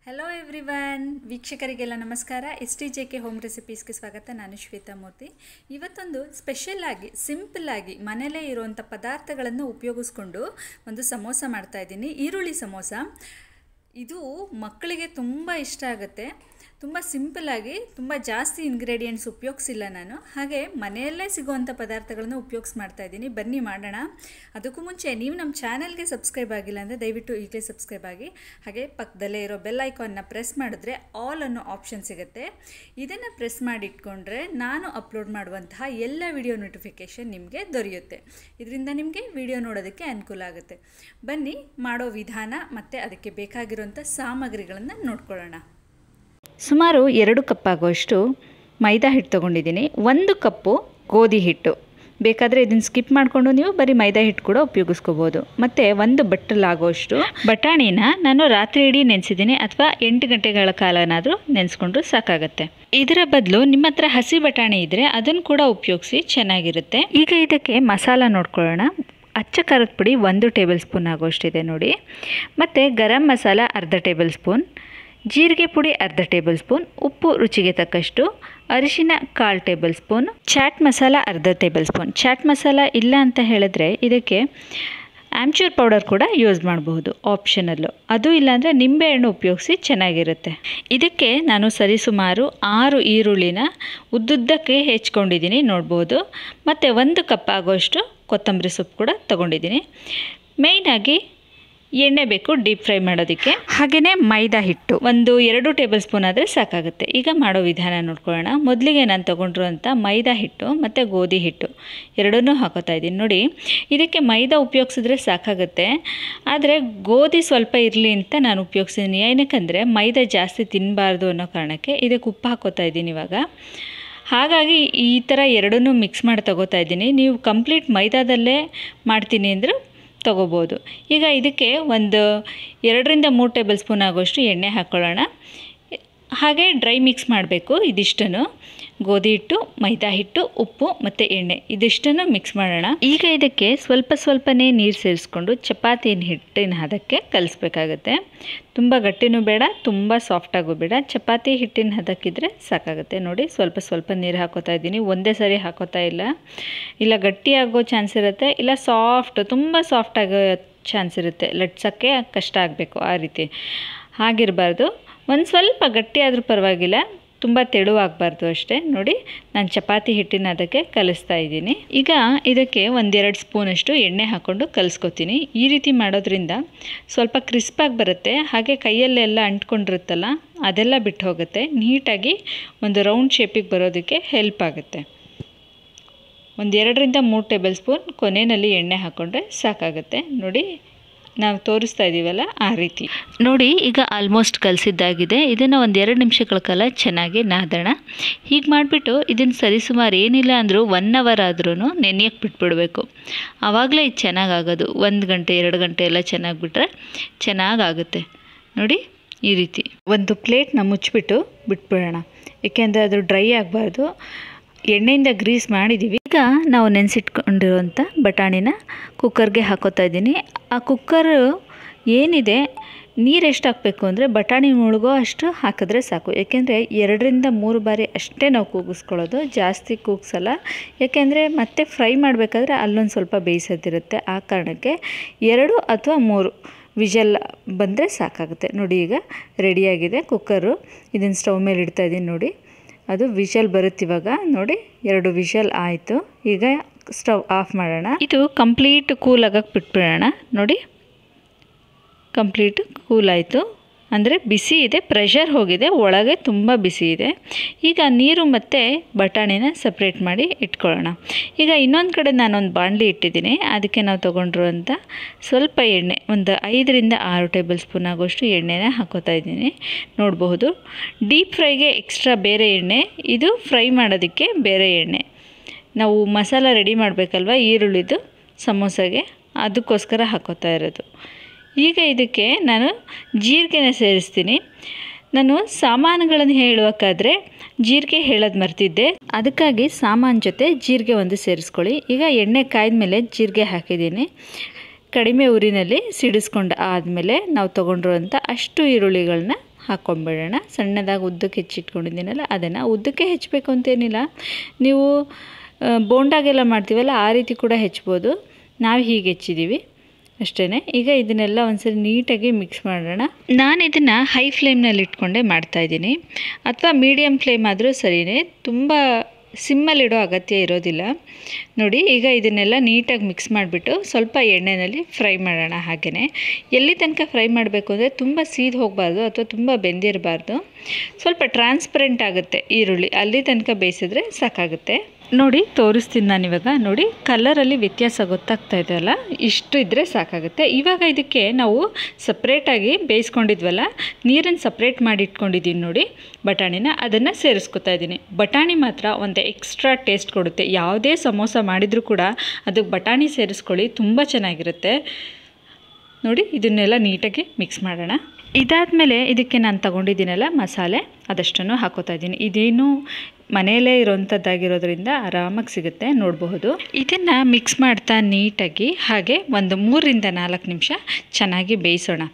hello everyone ವೀಕ್ಷಕರಿಗೆಲ್ಲ ನಮಸ್ಕಾರ S T J K home ರೆಸಿಪೀಸ್ಗೆ ಸ್ವಾಗತ ನಾನು ಶ್ವೇತಾ ಮೂರ್ತಿ ಇವತ್ತೊಂದು ಸ್ಪೆಷಲ್ ಆಗಿ ಸಿಂಪಲ್ ಆಗಿ ಮನೆಯಲ್ಲೇ ಇರುವಂಥ ಪದಾರ್ಥಗಳನ್ನು ಉಪಯೋಗಿಸ್ಕೊಂಡು ಒಂದು ಸಮೋಸ ಮಾಡ್ತಾ ಇದ್ದೀನಿ ಈರುಳ್ಳಿ ಸಮೋಸ ಇದು ಮಕ್ಕಳಿಗೆ ತುಂಬ ಇಷ್ಟ ಆಗುತ್ತೆ ತುಂಬ ಸಿಂಪಲ್ಲಾಗಿ ತುಂಬ ಜಾಸ್ತಿ ಇಂಗ್ರೀಡಿಯೆಂಟ್ಸ್ ಉಪಯೋಗಿಸಿಲ್ಲ ನಾನು ಹಾಗೆ ಮನೆಯಲ್ಲೇ ಸಿಗುವಂಥ ಪದಾರ್ಥಗಳನ್ನು ಉಪಯೋಗಿಸಿ ಮಾಡ್ತಾ ಇದ್ದೀನಿ ಬನ್ನಿ ಮಾಡೋಣ ಅದಕ್ಕೂ ಮುಂಚೆ ನೀವು ನಮ್ಮ ಚಾನಲ್ಗೆ ಸಬ್ಸ್ಕ್ರೈಬ್ ಆಗಿಲ್ಲ ಅಂದರೆ ದಯವಿಟ್ಟು ಈಗಲೇ ಸಬ್ಸ್ಕ್ರೈಬ್ ಆಗಿ ಹಾಗೆ ಪಕ್ಕದಲ್ಲೇ ಇರೋ ಬೆಲ್ ಐಕಾನ್ನ ಪ್ರೆಸ್ ಮಾಡಿದ್ರೆ ಆಲ್ ಅನ್ನೋ ಆಪ್ಷನ್ ಸಿಗುತ್ತೆ ಇದನ್ನು ಪ್ರೆಸ್ ಮಾಡಿ ಇಟ್ಕೊಂಡ್ರೆ ನಾನು ಅಪ್ಲೋಡ್ ಮಾಡುವಂತಹ ಎಲ್ಲ ವಿಡಿಯೋ ನೋಟಿಫಿಕೇಷನ್ ನಿಮಗೆ ದೊರೆಯುತ್ತೆ ಇದರಿಂದ ನಿಮಗೆ ವಿಡಿಯೋ ನೋಡೋದಕ್ಕೆ ಅನುಕೂಲ ಆಗುತ್ತೆ ಬನ್ನಿ ಮಾಡೋ ವಿಧಾನ ಮತ್ತು ಅದಕ್ಕೆ ಬೇಕಾಗಿರುವಂಥ ಸಾಮಗ್ರಿಗಳನ್ನು ನೋಡ್ಕೊಳ್ಳೋಣ ಸುಮಾರು ಎರಡು ಕಪ್ ಆಗುವಷ್ಟು ಮೈದಾ ಹಿಟ್ಟು ತೊಗೊಂಡಿದ್ದೀನಿ ಒಂದು ಕಪ್ಪು ಗೋಧಿ ಹಿಟ್ಟು ಬೇಕಾದರೆ ಇದನ್ನು ಸ್ಕಿಪ್ ಮಾಡಿಕೊಂಡು ನೀವು ಬರೀ ಮೈದಾ ಹಿಟ್ಟು ಕೂಡ ಉಪಯೋಗಿಸ್ಕೋಬೋದು ಮತ್ತು ಒಂದು ಬಟ್ಟಲಾಗುವಷ್ಟು ಬಟಾಣಿನ ನಾನು ರಾತ್ರಿ ಇಡೀ ನೆನೆಸಿದ್ದೀನಿ ಅಥವಾ ಎಂಟು ಗಂಟೆಗಳ ಕಾಲನಾದರೂ ನೆನೆಸ್ಕೊಂಡ್ರು ಸಾಕಾಗುತ್ತೆ ಇದರ ಬದಲು ನಿಮ್ಮ ಹತ್ರ ಹಸಿ ಬಟಾಣಿ ಇದ್ದರೆ ಅದನ್ನು ಕೂಡ ಉಪಯೋಗಿಸಿ ಚೆನ್ನಾಗಿರುತ್ತೆ ಈಗ ಇದಕ್ಕೆ ಮಸಾಲ ನೋಡ್ಕೊಳ್ಳೋಣ ಅಚ್ಚ ಖಾರದ ಪುಡಿ ಒಂದು ಟೇಬಲ್ ಸ್ಪೂನ್ ಆಗೋಷ್ಟಿದೆ ನೋಡಿ ಮತ್ತು ಗರಂ ಮಸಾಲ ಅರ್ಧ ಟೇಬಲ್ ಸ್ಪೂನ್ ಜೀರಿಗೆ ಪುಡಿ ಅರ್ಧ ಟೇಬಲ್ ಸ್ಪೂನ್ ಉಪ್ಪು ರುಚಿಗೆ ತಕ್ಕಷ್ಟು ಅರಿಶಿನ ಕಾಲು ಟೇಬಲ್ ಸ್ಪೂನ್ ಚಾಟ್ ಮಸಾಲ ಅರ್ಧ ಟೇಬಲ್ ಸ್ಪೂನ್ ಚಾಟ್ ಮಸಾಲ ಇಲ್ಲ ಅಂತ ಹೇಳಿದ್ರೆ ಇದಕ್ಕೆ ಆಮ್ಚೂರ್ ಪೌಡರ್ ಕೂಡ ಯೂಸ್ ಮಾಡಬಹುದು ಆಪ್ಷನಲ್ಲು ಅದು ಇಲ್ಲಾಂದರೆ ನಿಂಬೆಹಣ್ಣು ಉಪಯೋಗಿಸಿ ಚೆನ್ನಾಗಿರುತ್ತೆ ಇದಕ್ಕೆ ನಾನು ಸರಿಸುಮಾರು ಆರು ಈರುಳ್ಳಿನ ಉದ್ದುದ್ದಕ್ಕೆ ಹೆಚ್ಕೊಂಡಿದ್ದೀನಿ ನೋಡ್ಬೋದು ಮತ್ತು ಒಂದು ಕಪ್ ಆಗೋಷ್ಟು ಕೊತ್ತಂಬರಿ ಸೊಪ್ಪು ಕೂಡ ತೊಗೊಂಡಿದ್ದೀನಿ ಮೇಯ್ನಾಗಿ ಎಣ್ಣೆ ಬೇಕು ಡೀಪ್ ಫ್ರೈ ಮಾಡೋದಕ್ಕೆ ಹಾಗೆಯೇ ಮೈದಾ ಹಿಟ್ಟು ಒಂದು ಎರಡು ಟೇಬಲ್ ಸ್ಪೂನ್ ಆದರೆ ಸಾಕಾಗುತ್ತೆ ಈಗ ಮಾಡೋ ವಿಧಾನ ನೋಡ್ಕೊಳ್ಳೋಣ ಮೊದಲಿಗೆ ನಾನು ತೊಗೊಂಡಿರುವಂಥ ಮೈದಾ ಹಿಟ್ಟು ಮತ್ತು ಗೋಧಿ ಹಿಟ್ಟು ಎರಡನ್ನೂ ಹಾಕೋತಾ ಇದ್ದೀನಿ ನೋಡಿ ಇದಕ್ಕೆ ಮೈದಾ ಉಪಯೋಗಿಸಿದ್ರೆ ಸಾಕಾಗುತ್ತೆ ಆದರೆ ಗೋಧಿ ಸ್ವಲ್ಪ ಇರಲಿ ಅಂತ ನಾನು ಉಪಯೋಗಿಸಿದ್ದೀನಿ ಏನಕ್ಕಂದರೆ ಮೈದಾ ಜಾಸ್ತಿ ತಿನ್ನಬಾರ್ದು ಅನ್ನೋ ಕಾರಣಕ್ಕೆ ಇದಕ್ಕೆ ಉಪ್ಪು ಹಾಕೋತಾ ಇದ್ದೀನಿ ಇವಾಗ ಹಾಗಾಗಿ ಈ ಥರ ಎರಡನ್ನೂ ಮಿಕ್ಸ್ ಮಾಡಿ ತಗೋತಾ ಇದ್ದೀನಿ ನೀವು ಕಂಪ್ಲೀಟ್ ಮೈದಾದಲ್ಲೇ ಮಾಡ್ತೀನಿ ಅಂದರೆ ತೊಗೋಬೋದು ಈಗ ಇದಕ್ಕೆ ಒಂದು ಎರಡರಿಂದ ಮೂರು ಟೇಬಲ್ ಸ್ಪೂನ್ ಆಗೋಷ್ಟು ಎಣ್ಣೆ ಹಾಕ್ಕೊಳ್ಳೋಣ ಹಾಗೆ ಡ್ರೈ ಮಿಕ್ಸ್ ಮಾಡಬೇಕು ಇದಿಷ್ಟನ್ನು ಗೋಧಿ ಹಿಟ್ಟು ಮೈದಾ ಹಿಟ್ಟು ಉಪ್ಪು ಮತ್ತು ಎಣ್ಣೆ ಇದಿಷ್ಟನ್ನು ಮಿಕ್ಸ್ ಮಾಡೋಣ ಈಗ ಇದಕ್ಕೆ ಸ್ವಲ್ಪ ಸ್ವಲ್ಪನೇ ನೀರು ಸೇರಿಸ್ಕೊಂಡು ಚಪಾತಿನ ಹಿಟ್ಟಿನ ಹದಕ್ಕೆ ಕಲಿಸ್ಬೇಕಾಗತ್ತೆ ತುಂಬ ಗಟ್ಟಿನೂ ಬೇಡ ತುಂಬ ಸಾಫ್ಟಾಗೂ ಬೇಡ ಚಪಾತಿ ಹಿಟ್ಟಿನ ಹದಕ್ಕಿದ್ರೆ ಸಾಕಾಗುತ್ತೆ ನೋಡಿ ಸ್ವಲ್ಪ ಸ್ವಲ್ಪ ನೀರು ಹಾಕೋತಾ ಇದ್ದೀನಿ ಒಂದೇ ಸರಿ ಹಾಕೋತಾ ಇಲ್ಲ ಇಲ್ಲ ಗಟ್ಟಿಯಾಗೋ ಚಾನ್ಸ್ ಇರುತ್ತೆ ಇಲ್ಲ ಸಾಫ್ಟ್ ತುಂಬ ಸಾಫ್ಟ್ ಆಗೋ ಚಾನ್ಸ್ ಇರುತ್ತೆ ಲಟ್ಸೋಕ್ಕೆ ಕಷ್ಟ ಆಗಬೇಕು ಆ ರೀತಿ ಹಾಗಿರಬಾರ್ದು ಒಂದು ಸ್ವಲ್ಪ ಗಟ್ಟಿ ಆದರೂ ಪರವಾಗಿಲ್ಲ ತುಂಬ ತೆಳುವಾಗಬಾರ್ದು ಅಷ್ಟೇ ನೋಡಿ ನಾನು ಚಪಾತಿ ಹಿಟ್ಟಿನ ಅದಕ್ಕೆ ಕಲಿಸ್ತಾ ಇದ್ದೀನಿ ಈಗ ಇದಕ್ಕೆ ಒಂದೆರಡು ಸ್ಪೂನಷ್ಟು ಎಣ್ಣೆ ಹಾಕ್ಕೊಂಡು ಕಲಿಸ್ಕೊತೀನಿ ಈ ರೀತಿ ಮಾಡೋದ್ರಿಂದ ಸ್ವಲ್ಪ ಕ್ರಿಸ್ಪಾಗಿ ಬರುತ್ತೆ ಹಾಗೆ ಕೈಯಲ್ಲೆಲ್ಲ ಅಂಟ್ಕೊಂಡಿರುತ್ತಲ್ಲ ಅದೆಲ್ಲ ಬಿಟ್ಟು ಹೋಗುತ್ತೆ ನೀಟಾಗಿ ಒಂದು ರೌಂಡ್ ಶೇಪಿಗೆ ಬರೋದಕ್ಕೆ ಹೆಲ್ಪ್ ಆಗುತ್ತೆ ಒಂದು ಎರಡರಿಂದ ಮೂರು ಟೇಬಲ್ ಸ್ಪೂನ್ ಕೊನೆಯಲ್ಲಿ ಎಣ್ಣೆ ಹಾಕ್ಕೊಂಡ್ರೆ ಸಾಕಾಗುತ್ತೆ ನೋಡಿ ನಾವು ತೋರಿಸ್ತಾ ಇದ್ದೀವಲ್ಲ ಆ ರೀತಿ ನೋಡಿ ಈಗ ಆಲ್ಮೋಸ್ಟ್ ಕಲಸಿದ್ದಾಗಿದೆ ಇದನ್ನು ಒಂದು ಎರಡು ನಿಮಿಷಗಳ ಕಾಲ ಚೆನ್ನಾಗಿ ನಾದೋಣ ಹೀಗೆ ಮಾಡಿಬಿಟ್ಟು ಇದನ್ನು ಸರಿಸುಮಾರು ಏನಿಲ್ಲ ಅಂದರೂ ಒನ್ ಅವರ್ ಆದ್ರೂ ನೆನೆಯಕ್ಕೆ ಬಿಟ್ಬಿಡಬೇಕು ಆವಾಗಲೇ ಇದು ಚೆನ್ನಾಗಾಗೋದು ಒಂದು ಗಂಟೆ ಎರಡು ಗಂಟೆ ಎಲ್ಲ ಚೆನ್ನಾಗಿ ಬಿಟ್ಟರೆ ಚೆನ್ನಾಗಾಗುತ್ತೆ ನೋಡಿ ಈ ರೀತಿ ಒಂದು ಪ್ಲೇಟ್ನ ಮುಚ್ಚಿಬಿಟ್ಟು ಬಿಟ್ಬಿಡೋಣ ಏಕೆಂದರೆ ಅದು ಡ್ರೈ ಆಗಬಾರ್ದು ಎಣ್ಣೆಯಿಂದ ಗ್ರೀಸ್ ಮಾಡಿದ್ದೀವಿ ಈಗ ನಾವು ನೆನೆಸಿಟ್ಕೊಂಡಿರುವಂಥ ಬಟಾಣಿನ ಕುಕ್ಕರ್ಗೆ ಹಾಕೋತಾ ಇದ್ದೀನಿ ಆ ಕುಕ್ಕರು ಏನಿದೆ ನೀರು ಎಷ್ಟು ಹಾಕಬೇಕು ಅಂದರೆ ಬಟಾಣಿ ಮುಳುಗೋ ಅಷ್ಟು ಹಾಕಿದ್ರೆ ಸಾಕು ಏಕೆಂದರೆ ಎರಡರಿಂದ ಮೂರು ಬಾರಿ ಅಷ್ಟೇ ನಾವು ಕೂಗಿಸ್ಕೊಳ್ಳೋದು ಜಾಸ್ತಿ ಕೂಗಿಸಲ್ಲ ಏಕೆಂದರೆ ಮತ್ತೆ ಫ್ರೈ ಮಾಡಬೇಕಾದ್ರೆ ಅಲ್ಲೊಂದು ಸ್ವಲ್ಪ ಬೇಯಿಸೋದಿರುತ್ತೆ ಆ ಕಾರಣಕ್ಕೆ ಎರಡು ಅಥವಾ ಮೂರು ವಿಷಲ್ ಬಂದರೆ ಸಾಕಾಗುತ್ತೆ ನೋಡಿ ಈಗ ರೆಡಿಯಾಗಿದೆ ಕುಕ್ಕರು ಇದನ್ನು ಸ್ಟವ್ ಮೇಲೆ ಇಡ್ತಾ ಇದ್ದೀನಿ ನೋಡಿ ಅದು ವಿಷಲ್ ಬರುತ್ತೆ ಇವಾಗ ನೋಡಿ ಎರಡು ವಿಷಲ್ ಆಯಿತು ಈಗ ಸ್ಟವ್ ಆಫ್ ಮಾಡೋಣ ಇದು ಕಂಪ್ಲೀಟ್ ಕೂಲ್ ಆಗಕ್ಕೆ ಬಿಟ್ಬಿಡೋಣ ನೋಡಿ ಕಂಪ್ಲೀಟ್ ಕೂಲ್ ಆಯಿತು ಅಂದರೆ ಬಿಸಿ ಇದೆ ಪ್ರೆಷರ್ ಹೋಗಿದೆ ಒಳಗೆ ತುಂಬ ಬಿಸಿ ಇದೆ ಈಗ ನೀರು ಮತ್ತು ಬಟಾಣಿನ ಸಪ್ರೇಟ್ ಮಾಡಿ ಇಟ್ಕೊಳ್ಳೋಣ ಈಗ ಇನ್ನೊಂದು ಕಡೆ ನಾನೊಂದು ಬಾಣಲಿ ಇಟ್ಟಿದ್ದೀನಿ ಅದಕ್ಕೆ ನಾವು ತೊಗೊಂಡಿರುವಂಥ ಸ್ವಲ್ಪ ಎಣ್ಣೆ ಒಂದು ಐದರಿಂದ ಆರು ಟೇಬಲ್ ಸ್ಪೂನ್ ಆಗೋಷ್ಟು ಎಣ್ಣೆನ ಹಾಕೋತಾ ಇದ್ದೀನಿ ನೋಡಬಹುದು ಡೀಪ್ ಫ್ರೈಗೆ ಎಕ್ಸ್ಟ್ರಾ ಬೇರೆ ಎಣ್ಣೆ ಇದು ಫ್ರೈ ಮಾಡೋದಕ್ಕೆ ಬೇರೆ ಎಣ್ಣೆ ನಾವು ಮಸಾಲ ರೆಡಿ ಮಾಡಬೇಕಲ್ವ ಈರುಳ್ಳಿದು ಸಮೋಸಾಗೆ ಅದಕ್ಕೋಸ್ಕರ ಹಾಕೋತಾ ಇರೋದು ಈಗ ಇದಕ್ಕೆ ನಾನು ಜೀರಿಗೆನ ಸೇರಿಸ್ತೀನಿ ನಾನು ಸಾಮಾನುಗಳನ್ನು ಹೇಳುವಕ್ಕಾದರೆ ಜೀರಿಗೆ ಹೇಳೋದು ಮರ್ತಿದ್ದೆ ಅದಕ್ಕಾಗಿ ಸಾಮಾನು ಜೊತೆ ಜೀರಿಗೆ ಒಂದು ಸೇರಿಸ್ಕೊಳ್ಳಿ ಈಗ ಎಣ್ಣೆ ಕಾಯ್ದ ಮೇಲೆ ಜೀರಿಗೆ ಹಾಕಿದ್ದೀನಿ ಕಡಿಮೆ ಉರಿನಲ್ಲಿ ಸಿಡಿಸ್ಕೊಂಡು ಆದಮೇಲೆ ನಾವು ತೊಗೊಂಡಿರುವಂಥ ಅಷ್ಟು ಈರುಳ್ಳಿಗಳನ್ನ ಹಾಕ್ಕೊಂಬಿಡೋಣ ಸಣ್ಣದಾಗಿ ಉದ್ದಕ್ಕೆ ಹೆಚ್ಚಿಟ್ಕೊಂಡಿದ್ದೀನಲ್ಲ ಅದನ್ನು ಉದ್ದಕ್ಕೆ ಹೆಚ್ಚಬೇಕು ಅಂತೇನಿಲ್ಲ ನೀವು ಆ, ಬೋಂಡಾಗೆಲ್ಲ ಮಾಡ್ತೀವಲ್ಲ ಆ ರೀತಿ ಕೂಡ ಹೆಚ್ಚಬೋದು ನಾವು ಹೀಗೆ ಹೆಚ್ಚಿದ್ದೀವಿ ಅಷ್ಟೇ ಈಗ ಇದನ್ನೆಲ್ಲ ಒಂದ್ಸರಿ ನೀಟಾಗಿ ಮಿಕ್ಸ್ ಮಾಡೋಣ ನಾನು ಇದನ್ನು ಹೈ ಫ್ಲೇಮ್ನಲ್ಲಿ ಇಟ್ಕೊಂಡೇ ಮಾಡ್ತಾಯಿದ್ದೀನಿ ಅಥವಾ ಮೀಡಿಯಮ್ ಫ್ಲೇಮ್ ಆದರೂ ಸರಿಯೇ ತುಂಬ ಸಿಮ್ಮಲ್ಲಿಡೋ ಅಗತ್ಯ ಇರೋದಿಲ್ಲ ನೋಡಿ ಈಗ ಇದನ್ನೆಲ್ಲ ನೀಟಾಗಿ ಮಿಕ್ಸ್ ಮಾಡಿಬಿಟ್ಟು ಸ್ವಲ್ಪ ಎಣ್ಣೆಯಲ್ಲಿ ಫ್ರೈ ಮಾಡೋಣ ಹಾಗೆಯೇ ಎಲ್ಲಿ ತನಕ ಫ್ರೈ ಮಾಡಬೇಕು ಅಂದರೆ ತುಂಬ ಸೀದ್ ಹೋಗಬಾರ್ದು ಅಥವಾ ತುಂಬ ಬೆಂದಿರಬಾರ್ದು ಸ್ವಲ್ಪ ಟ್ರಾನ್ಸ್ಪರೆಂಟ್ ಆಗುತ್ತೆ ಈರುಳ್ಳಿ ಅಲ್ಲಿ ತನಕ ಬೇಯಿಸಿದ್ರೆ ಸಾಕಾಗುತ್ತೆ ನೋಡಿ ತೋರಿಸ್ತೀನಿ ನಾನು ಇವಾಗ ನೋಡಿ ಕಲರಲ್ಲಿ ವ್ಯತ್ಯಾಸ ಗೊತ್ತಾಗ್ತಾ ಇದೆ ಅಲ್ಲ ಇಷ್ಟು ಇದ್ದರೆ ಸಾಕಾಗುತ್ತೆ ಇವಾಗ ಇದಕ್ಕೆ ನಾವು ಸಪ್ರೇಟಾಗಿ ಬೇಯಿಸ್ಕೊಂಡಿದ್ವಲ್ಲ ನೀರನ್ನು ಸಪ್ರೇಟ್ ಮಾಡಿ ಇಟ್ಕೊಂಡಿದ್ದೀನಿ ನೋಡಿ ಬಟಾಣಿನ ಅದನ್ನು ಸೇರಿಸ್ಕೊತಾ ಇದ್ದೀನಿ ಬಟಾಣಿ ಮಾತ್ರ ಒಂದು ಎಕ್ಸ್ಟ್ರಾ ಟೇಸ್ಟ್ ಕೊಡುತ್ತೆ ಯಾವುದೇ ಸಮೋಸ ಮಾಡಿದರೂ ಕೂಡ ಅದಕ್ಕೆ ಬಟಾಣಿ ಸೇರಿಸ್ಕೊಳ್ಳಿ ತುಂಬ ಚೆನ್ನಾಗಿರುತ್ತೆ ನೋಡಿ ಇದನ್ನೆಲ್ಲ ನೀಟಾಗಿ ಮಿಕ್ಸ್ ಮಾಡೋಣ ಇದಾದಮೇಲೆ ಇದಕ್ಕೆ ನಾನು ತಗೊಂಡಿದ್ದೀನಲ್ಲ ಮಸಾಲೆ ಅದಷ್ಟನ್ನು ಹಾಕೋತಾ ಇದ್ದೀನಿ ಇದೇನು ಮನೆಯಲ್ಲೇ ಇರೋವಂಥದ್ದಾಗಿರೋದ್ರಿಂದ ಆರಾಮಾಗಿ ಸಿಗುತ್ತೆ ನೋಡಬಹುದು ಇದನ್ನು ಮಿಕ್ಸ್ ಮಾಡ್ತಾ ನೀಟಾಗಿ ಹಾಗೆ ಒಂದು ಮೂರರಿಂದ ನಾಲ್ಕು ನಿಮಿಷ ಚೆನ್ನಾಗಿ ಬೇಯಿಸೋಣ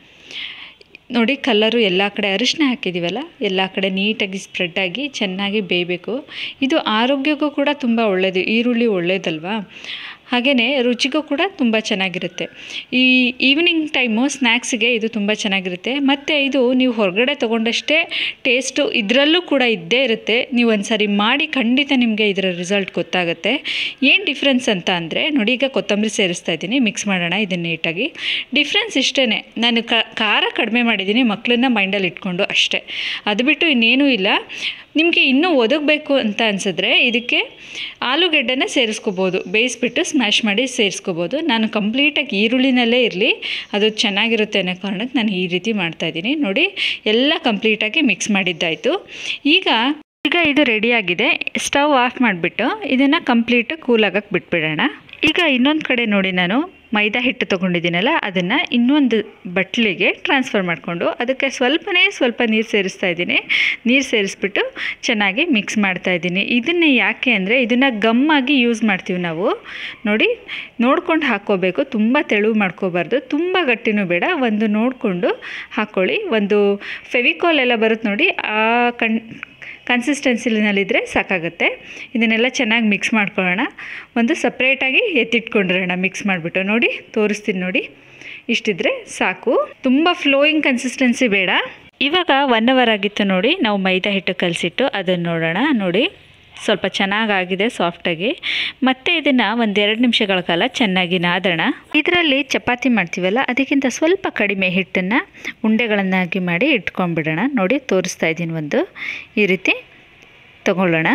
ನೋಡಿ ಕಲರು ಎಲ್ಲ ಕಡೆ ಅರಿಶಿನ ಹಾಕಿದ್ದೀವಲ್ಲ ಎಲ್ಲ ಕಡೆ ನೀಟಾಗಿ ಸ್ಪ್ರೆಡ್ ಆಗಿ ಚೆನ್ನಾಗಿ ಬೇಯಬೇಕು ಇದು ಆರೋಗ್ಯಕ್ಕೂ ಕೂಡ ತುಂಬ ಒಳ್ಳೆಯದು ಈರುಳ್ಳಿ ಒಳ್ಳೆಯದಲ್ವಾ ಹಾಗೆಯೇ ರುಚಿಗೂ ಕೂಡ ತುಂಬ ಚೆನ್ನಾಗಿರುತ್ತೆ ಈ ಈವ್ನಿಂಗ್ ಟೈಮು ಸ್ನ್ಯಾಕ್ಸಿಗೆ ಇದು ತುಂಬ ಚೆನ್ನಾಗಿರುತ್ತೆ ಮತ್ತು ಇದು ನೀವು ಹೊರಗಡೆ ತೊಗೊಂಡಷ್ಟೇ ಟೇಸ್ಟು ಇದರಲ್ಲೂ ಕೂಡ ಇದ್ದೇ ಇರುತ್ತೆ ನೀವು ಒಂದು ಸಾರಿ ಮಾಡಿ ಖಂಡಿತ ನಿಮಗೆ ಇದರ ರಿಸಲ್ಟ್ ಗೊತ್ತಾಗುತ್ತೆ ಏನು ಡಿಫ್ರೆನ್ಸ್ ಅಂತ ಅಂದರೆ ನೋಡಿ ಈಗ ಕೊತ್ತಂಬರಿ ಸೇರಿಸ್ತಾ ಇದ್ದೀನಿ ಮಿಕ್ಸ್ ಮಾಡೋಣ ಇದನ್ನು ನೀಟಾಗಿ ಡಿಫ್ರೆನ್ಸ್ ಇಷ್ಟೇ ನಾನು ಕ ಖಾರ ಕಡಿಮೆ ಮಾಡಿದ್ದೀನಿ ಮಕ್ಕಳನ್ನ ಮೈಂಡಲ್ಲಿ ಇಟ್ಕೊಂಡು ಅಷ್ಟೇ ಅದು ಬಿಟ್ಟು ಇನ್ನೇನೂ ಇಲ್ಲ ನಿಮಗೆ ಇನ್ನೂ ಒದಗಬೇಕು ಅಂತ ಅನಿಸಿದ್ರೆ ಇದಕ್ಕೆ ಆಲೂಗೆಡ್ಡೆನ ಸೇರಿಸ್ಕೋಬೋದು ಬೇಯಿಸ್ಬಿಟ್ಟು ಸ್ಮ್ಯಾಶ್ ಮಾಡಿ ಸೇರಿಸ್ಕೋಬೋದು ನಾನು ಕಂಪ್ಲೀಟಾಗಿ ಈರುಳ್ಳಿನಲ್ಲೇ ಇರಲಿ ಅದು ಚೆನ್ನಾಗಿರುತ್ತೆ ಅನ್ನೋ ಕಾರಣಕ್ಕೆ ನಾನು ಈ ರೀತಿ ಮಾಡ್ತಾಯಿದ್ದೀನಿ ನೋಡಿ ಎಲ್ಲ ಕಂಪ್ಲೀಟಾಗಿ ಮಿಕ್ಸ್ ಮಾಡಿದ್ದಾಯಿತು ಈಗ ಈಗ ಇದು ರೆಡಿಯಾಗಿದೆ ಸ್ಟವ್ ಆಫ್ ಮಾಡಿಬಿಟ್ಟು ಇದನ್ನು ಕಂಪ್ಲೀಟ್ ಕೂಲಾಗಕ್ಕೆ ಬಿಟ್ಬಿಡೋಣ ಈಗ ಇನ್ನೊಂದು ಕಡೆ ನೋಡಿ ನಾನು ಮೈದಾ ಹಿಟ್ಟು ತೊಗೊಂಡಿದ್ದೀನಲ್ಲ ಅದನ್ನು ಇನ್ನೊಂದು ಬಟ್ಲಿಗೆ ಟ್ರಾನ್ಸ್ಫರ್ ಮಾಡಿಕೊಂಡು ಅದಕ್ಕೆ ಸ್ವಲ್ಪನೇ ಸ್ವಲ್ಪ ನೀರು ಸೇರಿಸ್ತಾ ಇದ್ದೀನಿ ನೀರು ಸೇರಿಸ್ಬಿಟ್ಟು ಚೆನ್ನಾಗಿ ಮಿಕ್ಸ್ ಮಾಡ್ತಾ ಇದ್ದೀನಿ ಇದನ್ನೇ ಯಾಕೆ ಅಂದರೆ ಇದನ್ನು ಗಮ್ಮಾಗಿ ಯೂಸ್ ಮಾಡ್ತೀವಿ ನಾವು ನೋಡಿ ನೋಡ್ಕೊಂಡು ಹಾಕ್ಕೋಬೇಕು ತುಂಬ ತೆಳು ಮಾಡ್ಕೋಬಾರ್ದು ತುಂಬ ಗಟ್ಟಿನೂ ಬೇಡ ಒಂದು ನೋಡಿಕೊಂಡು ಹಾಕ್ಕೊಳ್ಳಿ ಒಂದು ಫೆವಿಕಾಲ್ ಎಲ್ಲ ಬರುತ್ತೆ ನೋಡಿ ಆ ಕಣ್ ಕನ್ಸಿಸ್ಟೆನ್ಸಿನಲ್ಲಿದ್ದರೆ ಸಾಕಾಗುತ್ತೆ ಇದನ್ನೆಲ್ಲ ಚೆನ್ನಾಗಿ ಮಿಕ್ಸ್ ಮಾಡ್ಕೊಳ್ಳೋಣ ಒಂದು ಸಪ್ರೇಟಾಗಿ ಎತ್ತಿಟ್ಕೊಂಡಿರೋಣ ಮಿಕ್ಸ್ ಮಾಡಿಬಿಟ್ಟು ನೋಡಿ ತೋರಿಸ್ತೀನಿ ನೋಡಿ ಇಷ್ಟಿದ್ರೆ ಸಾಕು ತುಂಬ ಫ್ಲೋಯಿಂಗ್ ಕನ್ಸಿಸ್ಟೆನ್ಸಿ ಬೇಡ ಇವಾಗ ಒನ್ ಅವರ್ ಆಗಿತ್ತು ನೋಡಿ ನಾವು ಮೈದಾ ಹಿಟ್ಟು ಕಲಸಿಟ್ಟು ಅದನ್ನು ನೋಡೋಣ ನೋಡಿ ಸ್ವಲ್ಪ ಚೆನ್ನಾಗಾಗಿದೆ ಸಾಫ್ಟಾಗಿ ಮತ್ತೆ ಇದನ್ನು ಒಂದೆರಡು ನಿಮಿಷಗಳ ಕಾಲ ಚೆನ್ನಾಗಿ ನಾದೋಣ ಇದರಲ್ಲಿ ಚಪಾತಿ ಮಾಡ್ತೀವಲ್ಲ ಅದಕ್ಕಿಂತ ಸ್ವಲ್ಪ ಕಡಿಮೆ ಹಿಟ್ಟನ್ನು ಉಂಡೆಗಳನ್ನಾಗಿ ಮಾಡಿ ಇಟ್ಕೊಂಡ್ಬಿಡೋಣ ನೋಡಿ ತೋರಿಸ್ತಾ ಇದ್ದೀನಿ ಒಂದು ಈ ರೀತಿ ತಗೊಳ್ಳೋಣ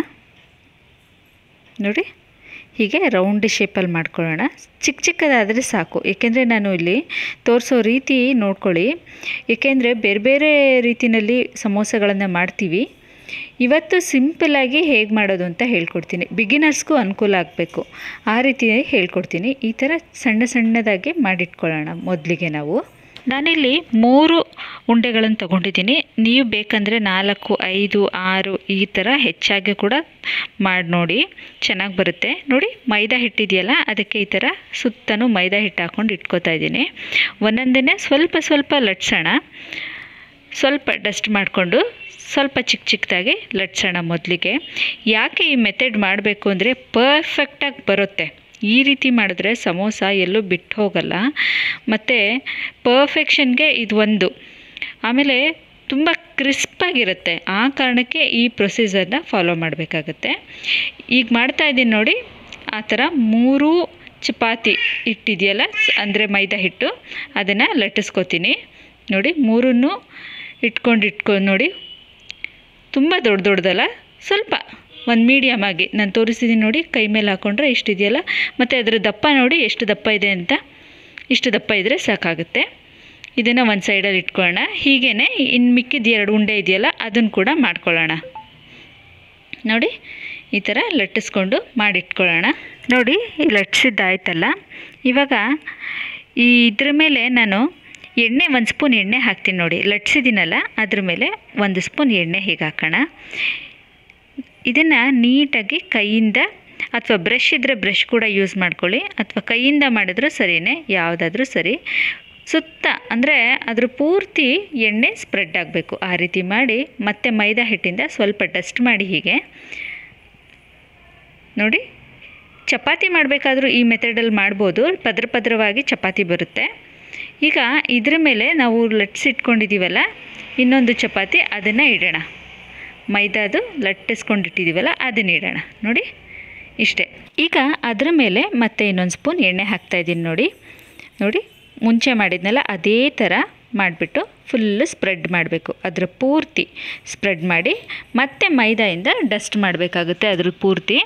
ನೋಡಿ ಹೀಗೆ ರೌಂಡ್ ಶೇಪಲ್ಲಿ ಮಾಡ್ಕೊಳ್ಳೋಣ ಚಿಕ್ಕ ಚಿಕ್ಕದಾದರೆ ಸಾಕು ಏಕೆಂದರೆ ನಾನು ಇಲ್ಲಿ ತೋರಿಸೋ ರೀತಿ ನೋಡ್ಕೊಳ್ಳಿ ಏಕೆಂದರೆ ಬೇರೆ ಬೇರೆ ರೀತಿಯಲ್ಲಿ ಸಮೋಸಗಳನ್ನು ಮಾಡ್ತೀವಿ ಇವತ್ತು ಸಿಂಪಲ್ಲಾಗಿ ಹೇಗೆ ಮಾಡೋದು ಅಂತ ಹೇಳ್ಕೊಡ್ತೀನಿ ಬಿಗಿನರ್ಸ್ಗೂ ಅನುಕೂಲ ಆಗಬೇಕು ಆ ರೀತಿ ಹೇಳ್ಕೊಡ್ತೀನಿ ಈ ಥರ ಸಣ್ಣ ಸಣ್ಣದಾಗಿ ಮಾಡಿಟ್ಕೊಳ್ಳೋಣ ಮೊದಲಿಗೆ ನಾವು ನಾನಿಲ್ಲಿ ಮೂರು ಉಂಡೆಗಳನ್ನು ತೊಗೊಂಡಿದ್ದೀನಿ ನೀವು ಬೇಕಂದರೆ ನಾಲ್ಕು ಐದು ಆರು ಈ ಥರ ಹೆಚ್ಚಾಗಿ ಕೂಡ ಮಾಡಿ ನೋಡಿ ಚೆನ್ನಾಗಿ ಬರುತ್ತೆ ನೋಡಿ ಮೈದಾ ಹಿಟ್ಟಿದೆಯಲ್ಲ ಅದಕ್ಕೆ ಈ ಥರ ಸುತ್ತಲೂ ಮೈದಾ ಹಿಟ್ಟು ಹಾಕ್ಕೊಂಡು ಇಟ್ಕೋತಾ ಇದ್ದೀನಿ ಒಂದೊಂದೇ ಸ್ವಲ್ಪ ಸ್ವಲ್ಪ ಲಟ್ಸೋಣ ಸ್ವಲ್ಪ ಡಸ್ಟ್ ಮಾಡಿಕೊಂಡು ಸ್ವಲ್ಪ ಚಿಕ್ಕ ಚಿಕ್ಕದಾಗಿ ಲಟ್ಸೋಣ ಮೊದಲಿಗೆ ಯಾಕೆ ಈ ಮೆಥಡ್ ಮಾಡಬೇಕು ಅಂದರೆ ಪರ್ಫೆಕ್ಟಾಗಿ ಬರುತ್ತೆ ಈ ರೀತಿ ಮಾಡಿದ್ರೆ ಸಮೋಸ ಎಲ್ಲೂ ಬಿಟ್ಟು ಹೋಗಲ್ಲ ಮತ್ತು ಪರ್ಫೆಕ್ಷನ್ಗೆ ಇದು ಒಂದು ಆಮೇಲೆ ತುಂಬ ಕ್ರಿಸ್ಪಾಗಿರುತ್ತೆ ಆ ಕಾರಣಕ್ಕೆ ಈ ಪ್ರೊಸೀಜರ್ನ ಫಾಲೋ ಮಾಡಬೇಕಾಗತ್ತೆ ಈಗ ಮಾಡ್ತಾ ಇದ್ದೀನಿ ನೋಡಿ ಆ ಥರ ಮೂರು ಚಪಾತಿ ಹಿಟ್ಟಿದೆಯಲ್ಲ ಅಂದರೆ ಮೈದಾ ಹಿಟ್ಟು ಅದನ್ನು ಲಟ್ಟಿಸ್ಕೊತೀನಿ ನೋಡಿ ಮೂರನ್ನು ಇಟ್ಕೊಂಡು ಇಟ್ಕೊಂಡು ನೋಡಿ ತುಂಬ ದೊಡ್ಡ ದೊಡ್ಡದಲ್ಲ ಸ್ವಲ್ಪ ಒಂದು ಮೀಡಿಯಮ್ ಆಗಿ ನಾನು ತೋರಿಸಿದ್ದೀನಿ ನೋಡಿ ಕೈ ಮೇಲೆ ಹಾಕ್ಕೊಂಡ್ರೆ ಇಷ್ಟಿದೆಯಲ್ಲ ಮತ್ತು ಅದರ ದಪ್ಪ ನೋಡಿ ಎಷ್ಟು ದಪ್ಪ ಇದೆ ಅಂತ ಇಷ್ಟು ದಪ್ಪ ಇದ್ದರೆ ಸಾಕಾಗುತ್ತೆ ಇದನ್ನು ಒಂದು ಸೈಡಲ್ಲಿ ಇಟ್ಕೊಳ್ಳೋಣ ಹೀಗೇ ಇನ್ನು ಮಿಕ್ಕಿದ ಎರಡು ಉಂಡೆ ಇದೆಯಲ್ಲ ಅದನ್ನು ಕೂಡ ಮಾಡ್ಕೊಳ್ಳೋಣ ನೋಡಿ ಈ ಥರ ಲಟ್ಟಿಸ್ಕೊಂಡು ಮಾಡಿಟ್ಕೊಳ್ಳೋಣ ನೋಡಿ ಈ ಲಟ್ಸಿದ್ದಾಯ್ತಲ್ಲ ಇವಾಗ ಈ ಇದ್ರ ಮೇಲೆ ನಾನು ಎಣ್ಣೆ ಒಂದು ಸ್ಪೂನ್ ಎಣ್ಣೆ ಹಾಕ್ತೀನಿ ನೋಡಿ ಲಟ್ಸಿದ್ದೀನಲ್ಲ ಅದ್ರ ಮೇಲೆ ಒಂದು ಸ್ಪೂನ್ ಎಣ್ಣೆ ಹೀಗೆ ಹಾಕೋಣ ಇದನ್ನು ನೀಟಾಗಿ ಕೈಯಿಂದ ಅಥವಾ ಬ್ರಷ್ ಇದ್ದರೆ ಬ್ರಷ್ ಕೂಡ ಯೂಸ್ ಮಾಡ್ಕೊಳ್ಳಿ ಅಥವಾ ಕೈಯಿಂದ ಮಾಡಿದ್ರೂ ಸರಿಯೇ ಯಾವುದಾದ್ರೂ ಸರಿ ಸುತ್ತ ಅಂದರೆ ಅದ್ರ ಪೂರ್ತಿ ಎಣ್ಣೆ ಸ್ಪ್ರೆಡ್ ಆಗಬೇಕು ಆ ರೀತಿ ಮಾಡಿ ಮತ್ತೆ ಮೈದಾ ಹಿಟ್ಟಿಂದ ಸ್ವಲ್ಪ ಡಸ್ಟ್ ಮಾಡಿ ಹೀಗೆ ನೋಡಿ ಚಪಾತಿ ಮಾಡಬೇಕಾದ್ರೂ ಈ ಮೆಥಡಲ್ಲಿ ಮಾಡ್ಬೋದು ಪದ್ರ ಪದ್ರವಾಗಿ ಚಪಾತಿ ಬರುತ್ತೆ ಈಗ ಇದ್ರ ಮೇಲೆ ನಾವು ಲಟ್ಸಿಟ್ಕೊಂಡಿದ್ದೀವಲ್ಲ ಇನ್ನೊಂದು ಚಪಾತಿ ಅದನ್ನು ಇಡೋಣ ಮೈದಾದು ಲಟ್ಟಿಸ್ಕೊಂಡಿಟ್ಟಿದ್ದೀವಲ್ಲ ಅದನ್ನ ಇಡೋಣ ನೋಡಿ ಇಷ್ಟೇ ಈಗ ಅದರ ಮೇಲೆ ಮತ್ತೆ ಇನ್ನೊಂದು ಸ್ಪೂನ್ ಎಣ್ಣೆ ಹಾಕ್ತಾಯಿದ್ದೀನಿ ನೋಡಿ ನೋಡಿ ಮುಂಚೆ ಮಾಡಿದ್ನಲ್ಲ ಅದೇ ಥರ ಮಾಡಿಬಿಟ್ಟು ಫುಲ್ಲು ಸ್ಪ್ರೆಡ್ ಮಾಡಬೇಕು ಅದರ ಪೂರ್ತಿ ಸ್ಪ್ರೆಡ್ ಮಾಡಿ ಮತ್ತೆ ಮೈದಾಯಿಂದ ಡಸ್ಟ್ ಮಾಡಬೇಕಾಗುತ್ತೆ ಅದ್ರ ಪೂರ್ತಿ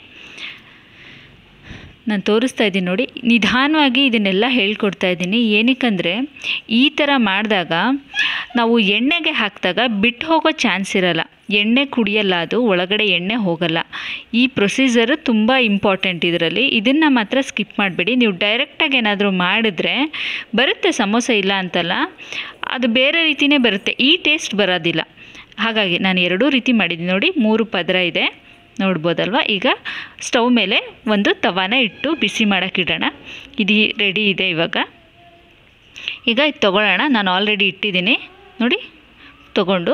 ನಾನು ತೋರಿಸ್ತಾ ಇದ್ದೀನಿ ನೋಡಿ ನಿಧಾನವಾಗಿ ಇದನ್ನೆಲ್ಲ ಹೇಳ್ಕೊಡ್ತಾ ಇದ್ದೀನಿ ಏನಕ್ಕಂದರೆ ಈ ಥರ ಮಾಡಿದಾಗ ನಾವು ಎಣ್ಣೆಗೆ ಹಾಕಿದಾಗ ಬಿಟ್ಟು ಹೋಗೋ ಚಾನ್ಸ್ ಇರಲ್ಲ ಎಣ್ಣೆ ಕುಡಿಯಲ್ಲ ಅದು ಒಳಗಡೆ ಎಣ್ಣೆ ಹೋಗಲ್ಲ ಈ ಪ್ರೊಸೀಜರು ತುಂಬ ಇಂಪಾರ್ಟೆಂಟ್ ಇದರಲ್ಲಿ ಇದನ್ನು ಮಾತ್ರ ಸ್ಕಿಪ್ ಮಾಡಬೇಡಿ ನೀವು ಡೈರೆಕ್ಟಾಗಿ ಏನಾದರೂ ಮಾಡಿದ್ರೆ ಬರುತ್ತೆ ಸಮೋಸ ಇಲ್ಲ ಅಂತಲ್ಲ ಅದು ಬೇರೆ ರೀತಿಯೇ ಬರುತ್ತೆ ಈ ಟೇಸ್ಟ್ ಬರೋದಿಲ್ಲ ಹಾಗಾಗಿ ನಾನು ಎರಡೂ ರೀತಿ ಮಾಡಿದ್ದೀನಿ ನೋಡಿ ಮೂರು ಪದರ ಇದೆ ನೋಡ್ಬೋದಲ್ವ ಈಗ ಸ್ಟವ್ ಮೇಲೆ ಒಂದು ತವಾನ ಇಟ್ಟು ಬಿಸಿ ಮಾಡೋಕ್ಕಿಡೋಣ ಇದು ರೆಡಿ ಇದೆ ಇವಾಗ ಈಗ ಇದು ತೊಗೊಳ್ಳೋಣ ನಾನು ಆಲ್ರೆಡಿ ಇಟ್ಟಿದ್ದೀನಿ ನೋಡಿ ತಗೊಂಡು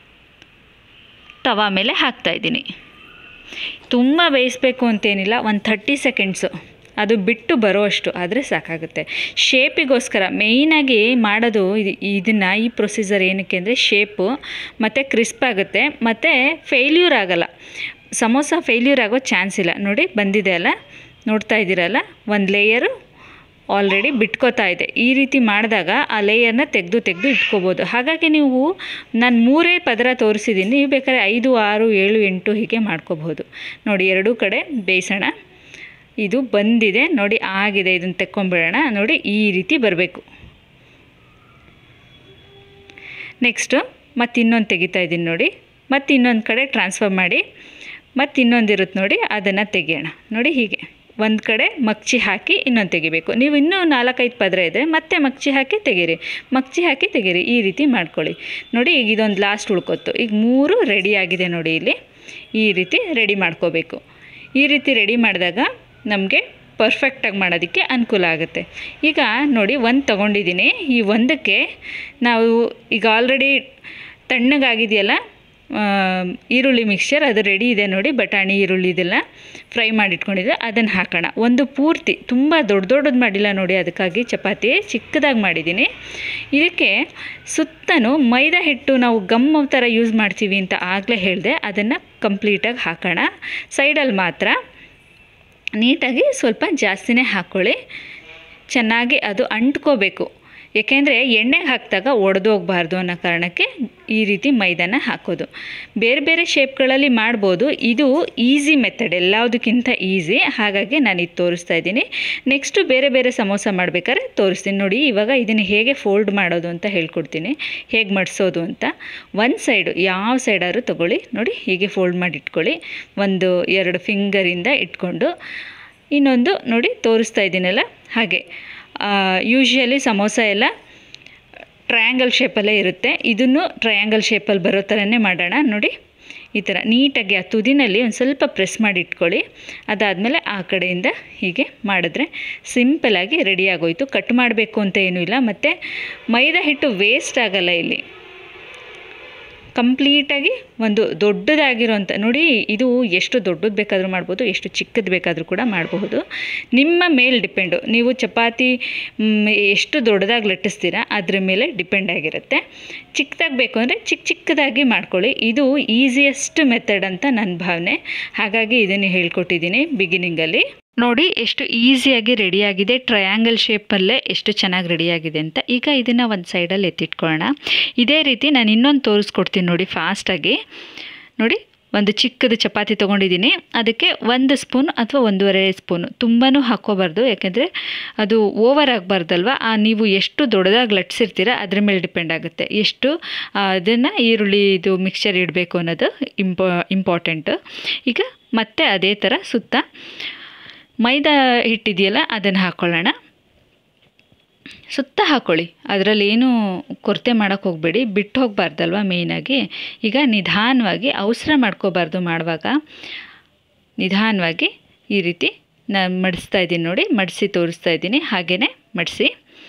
ತವಾ ಮೇಲೆ ಹಾಕ್ತಾಯಿದ್ದೀನಿ ತುಂಬ ಬೇಯಿಸ್ಬೇಕು ಅಂತೇನಿಲ್ಲ ಒಂದು ಥರ್ಟಿ ಸೆಕೆಂಡ್ಸು ಅದು ಬಿಟ್ಟು ಬರೋ ಅಷ್ಟು ಆದರೆ ಸಾಕಾಗುತ್ತೆ ಶೇಪಿಗೋಸ್ಕರ ಮೇಯ್ನಾಗಿ ಮಾಡೋದು ಇದು ಇದನ್ನು ಈ ಪ್ರೊಸೀಜರ್ ಏನಕ್ಕೆ ಅಂದರೆ ಶೇಪು ಮತ್ತು ಕ್ರಿಸ್ಪ್ ಆಗುತ್ತೆ ಮತ್ತು ಫೇಲ್ಯೂರ್ ಆಗಲ್ಲ ಸಮೋಸ ಫೇಲ್ಯೂರ್ ಆಗೋ ಚಾನ್ಸ್ ಇಲ್ಲ ನೋಡಿ ಬಂದಿದೆ ಅಲ್ಲ ನೋಡ್ತಾ ಇದ್ದೀರಲ್ಲ ಒಂದು ಲೇಯರು ಆಲ್ರೆಡಿ ಬಿಟ್ಕೋತಾ ಇದೆ ಈ ರೀತಿ ಮಾಡಿದಾಗ ಆ ಲೇಯರ್ನ ತೆಗೆದು ತೆಗೆದು ಇಟ್ಕೋಬೋದು ಹಾಗಾಗಿ ನೀವು ನಾನು ಮೂರೇ ಪದರ ತೋರಿಸಿದ್ದೀನಿ ನೀವು ಬೇಕಾದ್ರೆ ಐದು ಆರು ಏಳು ಎಂಟು ಹೀಗೆ ಮಾಡ್ಕೋಬಹುದು ನೋಡಿ ಎರಡೂ ಕಡೆ ಬೇಯಿಸೋಣ ಇದು ಬಂದಿದೆ ನೋಡಿ ಆಗಿದೆ ಇದನ್ನು ತೆಕ್ಕೊಂಬಿಡೋಣ ನೋಡಿ ಈ ರೀತಿ ಬರಬೇಕು ನೆಕ್ಸ್ಟು ಮತ್ತು ಇನ್ನೊಂದು ತೆಗಿತಾ ಇದ್ದೀನಿ ನೋಡಿ ಮತ್ತು ಇನ್ನೊಂದು ಕಡೆ ಟ್ರಾನ್ಸ್ಫರ್ ಮಾಡಿ ಮತ್ತು ಇನ್ನೊಂದು ಇರುತ್ತೆ ನೋಡಿ ಅದನ್ನು ತೆಗಿಯೋಣ ನೋಡಿ ಹೀಗೆ ಒಂದು ಕಡೆ ಮಗ್ಚಿ ಹಾಕಿ ಇನ್ನೊಂದು ತೆಗಿಬೇಕು ನೀವು ಇನ್ನೂ ನಾಲ್ಕೈದು ಪದರ ಇದ್ದರೆ ಮತ್ತೆ ಮಗ್ಚಿ ಹಾಕಿ ತೆಗೀರಿ ಮಗ್ಚಿ ಹಾಕಿ ತೆಗೀರಿ ಈ ರೀತಿ ಮಾಡ್ಕೊಳ್ಳಿ ನೋಡಿ ಈಗ ಇದೊಂದು ಲಾಸ್ಟ್ ಉಳ್ಕೊತ್ತು ಈಗ ಮೂರು ರೆಡಿ ಆಗಿದೆ ನೋಡಿ ಇಲ್ಲಿ ಈ ರೀತಿ ರೆಡಿ ಮಾಡ್ಕೋಬೇಕು ಈ ರೀತಿ ರೆಡಿ ಮಾಡಿದಾಗ ನಮಗೆ ಪರ್ಫೆಕ್ಟಾಗಿ ಮಾಡೋದಕ್ಕೆ ಅನುಕೂಲ ಆಗುತ್ತೆ ಈಗ ನೋಡಿ ಒಂದು ತೊಗೊಂಡಿದ್ದೀನಿ ಈ ಒಂದಕ್ಕೆ ನಾವು ಈಗ ಆಲ್ರೆಡಿ ತಣ್ಣಗಾಗಿದೆಯಲ್ಲ ಈರುಳ್ಳಿ ಮಿಕ್ಸ್ಚರ್ ಅದು ರೆಡಿ ಇದೆ ನೋಡಿ ಬಟಾಣಿ ಈರುಳ್ಳಿ ಇದೆಲ್ಲ ಫ್ರೈ ಮಾಡಿಟ್ಕೊಂಡಿದ್ದೆ ಅದನ್ನು ಹಾಕೋಣ ಒಂದು ಪೂರ್ತಿ ತುಂಬ ದೊಡ್ಡ ದೊಡ್ಡದು ಮಾಡಿಲ್ಲ ನೋಡಿ ಅದಕ್ಕಾಗಿ ಚಪಾತಿ ಚಿಕ್ಕದಾಗಿ ಮಾಡಿದ್ದೀನಿ ಇದಕ್ಕೆ ಸುತ್ತಲೂ ಮೈದಾ ಹಿಟ್ಟು ನಾವು ಗಮ್ ಥರ ಯೂಸ್ ಮಾಡ್ತೀವಿ ಅಂತ ಆಗಲೇ ಹೇಳಿದೆ ಅದನ್ನು ಕಂಪ್ಲೀಟಾಗಿ ಹಾಕೋಣ ಸೈಡಲ್ಲಿ ಮಾತ್ರ ನೀಟಾಗಿ ಸ್ವಲ್ಪ ಜಾಸ್ತಿನೇ ಹಾಕ್ಕೊಳ್ಳಿ ಚೆನ್ನಾಗಿ ಅದು ಅಂಟ್ಕೋಬೇಕು ಏಕೆಂದರೆ ಎಣ್ಣೆಗೆ ಹಾಕಿದಾಗ ಒಡೆದೋಗ್ಬಾರ್ದು ಅನ್ನೋ ಕಾರಣಕ್ಕೆ ಈ ರೀತಿ ಮೈದಾನ ಹಾಕೋದು ಬೇರೆ ಬೇರೆ ಶೇಪ್ಗಳಲ್ಲಿ ಮಾಡ್ಬೋದು ಇದು ಈಸಿ ಮೆಥಡ್ ಎಲ್ಲದಕ್ಕಿಂತ ಈಸಿ ಹಾಗಾಗಿ ನಾನು ಇದು ತೋರಿಸ್ತಾ ಇದ್ದೀನಿ ನೆಕ್ಸ್ಟು ಬೇರೆ ಬೇರೆ ಸಮೋಸ ಮಾಡಬೇಕಾದ್ರೆ ತೋರಿಸ್ತೀನಿ ನೋಡಿ ಇವಾಗ ಇದನ್ನು ಹೇಗೆ ಫೋಲ್ಡ್ ಮಾಡೋದು ಅಂತ ಹೇಳ್ಕೊಡ್ತೀನಿ ಹೇಗೆ ಮಡಿಸೋದು ಅಂತ ಒಂದು ಸೈಡು ಯಾವ ಸೈಡಾದ್ರು ತೊಗೊಳ್ಳಿ ನೋಡಿ ಹೀಗೆ ಫೋಲ್ಡ್ ಮಾಡಿ ಇಟ್ಕೊಳ್ಳಿ ಒಂದು ಎರಡು ಫಿಂಗರಿಂದ ಇಟ್ಕೊಂಡು ಇನ್ನೊಂದು ನೋಡಿ ತೋರಿಸ್ತಾ ಇದ್ದೀನಲ್ಲ ಹಾಗೆ ಯೂಶ್ವಲಿ ಸಮೋಸ ಎಲ್ಲ ಟ್ರಯಾಂಗಲ್ ಶೇಪಲ್ಲೇ ಇರುತ್ತೆ ಇದನ್ನು ಟ್ರಯಾಂಗಲ್ ಶೇಪಲ್ಲಿ ಬರೋ ಥರನೇ ಮಾಡೋಣ ನೋಡಿ ಈ ಥರ ನೀಟಾಗಿ ಆ ತುದಿನಲ್ಲಿ ಒಂದು ಸ್ವಲ್ಪ ಪ್ರೆಸ್ ಮಾಡಿ ಇಟ್ಕೊಳ್ಳಿ ಅದಾದಮೇಲೆ ಆ ಕಡೆಯಿಂದ ಹೀಗೆ ಮಾಡಿದ್ರೆ ಸಿಂಪಲಾಗಿ ರೆಡಿ ಆಗೋಯ್ತು ಕಟ್ ಮಾಡಬೇಕು ಅಂತ ಏನೂ ಇಲ್ಲ ಮತ್ತು ಮೈದಾ ಹಿಟ್ಟು ವೇಸ್ಟ್ ಆಗಲ್ಲ ಇಲ್ಲಿ ಕಂಪ್ಲೀಟಾಗಿ ಒಂದು ದೊಡ್ಡದಾಗಿರೋಂಥ ನೋಡಿ ಇದು ಎಷ್ಟು ದೊಡ್ಡದು ಬೇಕಾದರೂ ಮಾಡ್ಬೋದು ಎಷ್ಟು ಚಿಕ್ಕದು ಬೇಕಾದರೂ ಕೂಡ ಮಾಡಬಹುದು ನಿಮ್ಮ ಮೇಲೆ ಡಿಪೆಂಡು ನೀವು ಚಪಾತಿ ಮ್, ಎಷ್ಟು ದೊಡ್ಡದಾಗಿ ಲಟ್ಟಿಸ್ತೀರಾ ಅದ್ರ ಮೇಲೆ ಡಿಪೆಂಡ್ ಆಗಿರುತ್ತೆ ಚಿಕ್ಕದಾಗಿ ಬೇಕು ಅಂದರೆ ಚಿಕ್ಕ ಚಿಕ್ಕದಾಗಿ ಮಾಡ್ಕೊಳ್ಳಿ ಇದು ಈಸಿಯೆಸ್ಟ್ ಮೆಥಡ್ ಅಂತ ನನ್ನ ಭಾವನೆ ಹಾಗಾಗಿ ಇದನ್ನು ಹೇಳ್ಕೊಟ್ಟಿದ್ದೀನಿ ಬಿಗಿನಿಂಗಲ್ಲಿ ನೋಡಿ ಎಷ್ಟು ಈಸಿಯಾಗಿ ರೆಡಿಯಾಗಿದೆ ಟ್ರಯಾಂಗಲ್ ಶೇಪಲ್ಲೇ ಎಷ್ಟು ಚೆನ್ನಾಗಿ ರೆಡಿಯಾಗಿದೆ ಅಂತ ಈಗ ಇದನ್ನು ಒಂದು ಸೈಡಲ್ಲಿ ಎತ್ತಿಟ್ಕೊಳ್ಳೋಣ ಇದೇ ರೀತಿ ನಾನು ಇನ್ನೊಂದು ತೋರಿಸ್ಕೊಡ್ತೀನಿ ನೋಡಿ ಫಾಸ್ಟಾಗಿ ನೋಡಿ ಒಂದು ಚಿಕ್ಕದು ಚಪಾತಿ ತೊಗೊಂಡಿದ್ದೀನಿ ಅದಕ್ಕೆ ಒಂದು ಸ್ಪೂನ್ ಅಥವಾ ಒಂದೂವರೆ ಸ್ಪೂನು ತುಂಬಾ ಹಾಕ್ಕೋಬಾರ್ದು ಯಾಕೆಂದರೆ ಅದು ಓವರ್ ಆಗಬಾರ್ದಲ್ವ ಆ ನೀವು ಎಷ್ಟು ದೊಡ್ಡದಾಗಿ ಲಟ್ಸಿರ್ತೀರ ಅದ್ರ ಮೇಲೆ ಡಿಪೆಂಡ್ ಆಗುತ್ತೆ ಎಷ್ಟು ಅದನ್ನು ಈರುಳ್ಳಿ ಇದು ಮಿಕ್ಸ್ಚರ್ ಇಡಬೇಕು ಅನ್ನೋದು ಇಂಪಾ ಇಂಪಾರ್ಟೆಂಟು ಈಗ ಮತ್ತೆ ಅದೇ ಥರ ಸುತ್ತ ಮೈದಾ ಹಿಟ್ಟಿದೆಯಲ್ಲ ಅದನ್ನು ಹಾಕ್ಕೊಳ್ಳೋಣ ಸುತ್ತ ಹಾಕ್ಕೊಳ್ಳಿ ಅದರಲ್ಲಿ ಏನೂ ಕೊರತೆ ಮಾಡೋಕ್ಕೆ ಹೋಗಬೇಡಿ ಬಿಟ್ಟು ಹೋಗಬಾರ್ದಲ್ವ ಮೇಯ್ನಾಗಿ ಈಗ ನಿಧಾನವಾಗಿ ಅವಸರ ಮಾಡ್ಕೋಬಾರ್ದು ಮಾಡುವಾಗ ನಿಧಾನವಾಗಿ ಈ ರೀತಿ ನಾನು ಮಡಿಸ್ತಾ ಇದ್ದೀನಿ ನೋಡಿ ಮಡಿಸಿ ತೋರಿಸ್ತಾ ಇದ್ದೀನಿ ಹಾಗೆಯೇ ಮಡಿಸಿ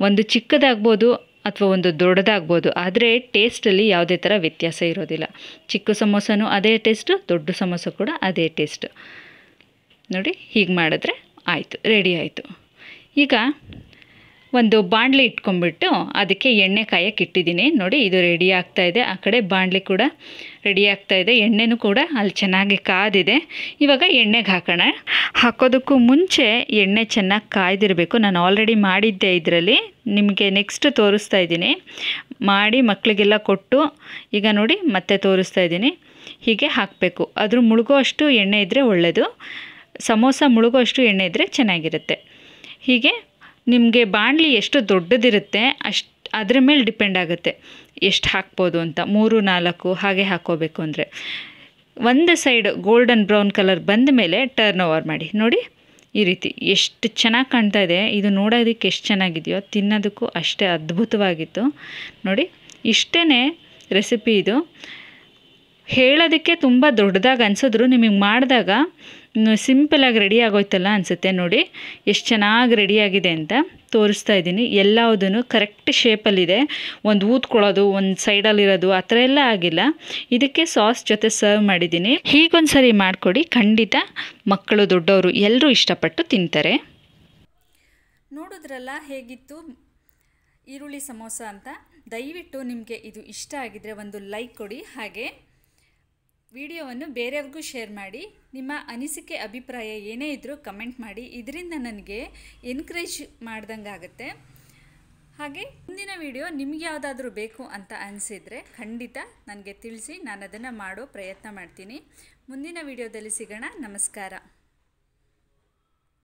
ಒಂದು ಚಿಕ್ಕದಾಗ್ಬೋದು ಅಥವಾ ಒಂದು ದೊಡ್ಡದಾಗ್ಬೋದು ಆದರೆ ಟೇಸ್ಟಲ್ಲಿ ಯಾವುದೇ ಥರ ವ್ಯತ್ಯಾಸ ಇರೋದಿಲ್ಲ ಚಿಕ್ಕ ಸಮೋಸನೂ ಅದೇ ಟೇಸ್ಟು ದೊಡ್ಡ ಸಮೋಸ ಕೂಡ ಅದೇ ಟೇಸ್ಟು ನೋಡಿ ಹೀಗೆ ಮಾಡಿದ್ರೆ ಆಯಿತು ರೆಡಿ ಆಯಿತು ಈಗ ಒಂದು ಬಾಣಲಿ ಇಟ್ಕೊಂಡ್ಬಿಟ್ಟು ಅದಕ್ಕೆ ಎಣ್ಣೆ ಕಾಯಕ್ಕೆ ಇಟ್ಟಿದ್ದೀನಿ ನೋಡಿ ಇದು ರೆಡಿ ಆಗ್ತಾ ಇದೆ ಆ ಕಡೆ ಬಾಣಲಿ ಕೂಡ ರೆಡಿ ಆಗ್ತಾ ಇದೆ ಎಣ್ಣೆನೂ ಕೂಡ ಅಲ್ಲಿ ಚೆನ್ನಾಗಿ ಕಾದಿದೆ ಇವಾಗ ಎಣ್ಣೆಗೆ ಹಾಕೋಣ ಹಾಕೋದಕ್ಕೂ ಮುಂಚೆ ಎಣ್ಣೆ ಚೆನ್ನಾಗಿ ಕಾಯ್ದಿರಬೇಕು ನಾನು ಆಲ್ರೆಡಿ ಮಾಡಿದ್ದೆ ಇದರಲ್ಲಿ ನಿಮಗೆ ನೆಕ್ಸ್ಟ್ ತೋರಿಸ್ತಾ ಇದ್ದೀನಿ ಮಾಡಿ ಮಕ್ಕಳಿಗೆಲ್ಲ ಕೊಟ್ಟು ಈಗ ನೋಡಿ ಮತ್ತೆ ತೋರಿಸ್ತಾ ಇದ್ದೀನಿ ಹೀಗೆ ಹಾಕಬೇಕು ಅದ್ರ ಮುಳುಗೋ ಅಷ್ಟು ಎಣ್ಣೆ ಇದ್ದರೆ ಒಳ್ಳೆಯದು ಸಮೋಸ ಮುಳುಗೋ ಅಷ್ಟು ಎಣ್ಣೆ ಇದ್ದರೆ ಚೆನ್ನಾಗಿರುತ್ತೆ ಹೀಗೆ ನಿಮಗೆ ಬಾಣಲಿ ಎಷ್ಟು ದೊಡ್ಡದಿರುತ್ತೆ ಅಷ್ಟು ಅದರ ಮೇಲೆ ಡಿಪೆಂಡ್ ಆಗುತ್ತೆ ಎಷ್ಟು ಹಾಕ್ಬೋದು ಅಂತ ಮೂರು ನಾಲ್ಕು ಹಾಗೆ ಹಾಕ್ಕೋಬೇಕು ಅಂದರೆ ಒಂದು ಸೈಡ್ ಗೋಲ್ಡನ್ ಬ್ರೌನ್ ಕಲರ್ ಬಂದ ಮೇಲೆ ಟರ್ನ್ ಓವರ್ ಮಾಡಿ ನೋಡಿ ಈ ರೀತಿ ಎಷ್ಟು ಚೆನ್ನಾಗಿ ಕಾಣ್ತಾ ಇದೆ ಇದು ನೋಡೋದಕ್ಕೆ ಎಷ್ಟು ಚೆನ್ನಾಗಿದೆಯೋ ತಿನ್ನೋದಕ್ಕೂ ಅಷ್ಟೇ ಅದ್ಭುತವಾಗಿತ್ತು ನೋಡಿ ಇಷ್ಟೇ ರೆಸಿಪಿ ಇದು ಹೇಳೋದಕ್ಕೆ ತುಂಬ ದೊಡ್ಡದಾಗಿ ಅನಿಸಿದ್ರು ನಿಮಗೆ ಮಾಡಿದಾಗ ಸಿಂಪಲಾಗಿ ರೆಡಿ ಆಗೋಯ್ತಲ್ಲ ಅನಿಸುತ್ತೆ ನೋಡಿ ಎಷ್ಟು ಚೆನ್ನಾಗಿ ರೆಡಿಯಾಗಿದೆ ಅಂತ ತೋರಿಸ್ತಾ ಇದ್ದೀನಿ ಎಲ್ಲವುದೂ ಕರೆಕ್ಟ್ ಶೇಪಲ್ಲಿದೆ ಒಂದು ಊದ್ಕೊಳ್ಳೋದು ಒಂದು ಸೈಡಲ್ಲಿರೋದು ಆ ಥರ ಎಲ್ಲ ಆಗಿಲ್ಲ ಇದಕ್ಕೆ ಸಾಸ್ ಜೊತೆ ಸರ್ವ್ ಮಾಡಿದ್ದೀನಿ ಹೀಗೊಂದು ಸರಿ ಮಾಡಿಕೊಡಿ ಖಂಡಿತ ಮಕ್ಕಳು ದೊಡ್ಡವರು ಎಲ್ಲರೂ ಇಷ್ಟಪಟ್ಟು ತಿಂತಾರೆ ನೋಡಿದ್ರಲ್ಲ ಹೇಗಿತ್ತು ಈರುಳ್ಳಿ ಸಮೋಸ ಅಂತ ದಯವಿಟ್ಟು ನಿಮಗೆ ಇದು ಇಷ್ಟ ಆಗಿದರೆ ಒಂದು ಲೈಕ್ ಕೊಡಿ ಹಾಗೆ ವಿಡಿಯೋವನ್ನು ಬೇರೆಯವ್ರಿಗೂ ಶೇರ್ ಮಾಡಿ ನಿಮ್ಮ ಅನಿಸಿಕೆ ಅಭಿಪ್ರಾಯ ಏನೇ ಇದ್ದರೂ ಕಮೆಂಟ್ ಮಾಡಿ ಇದರಿಂದ ನನಗೆ ಎನ್ಕರೇಜ್ ಮಾಡ್ದಂಗೆ ಆಗುತ್ತೆ ಹಾಗೆ ಮುಂದಿನ ವಿಡಿಯೋ ನಿಮ್ಗೆ ಯಾವುದಾದ್ರೂ ಬೇಕು ಅಂತ ಅನಿಸಿದರೆ ಖಂಡಿತ ನನಗೆ ತಿಳಿಸಿ ನಾನು ಅದನ್ನು ಮಾಡೋ ಪ್ರಯತ್ನ ಮಾಡ್ತೀನಿ ಮುಂದಿನ ವಿಡಿಯೋದಲ್ಲಿ ಸಿಗೋಣ ನಮಸ್ಕಾರ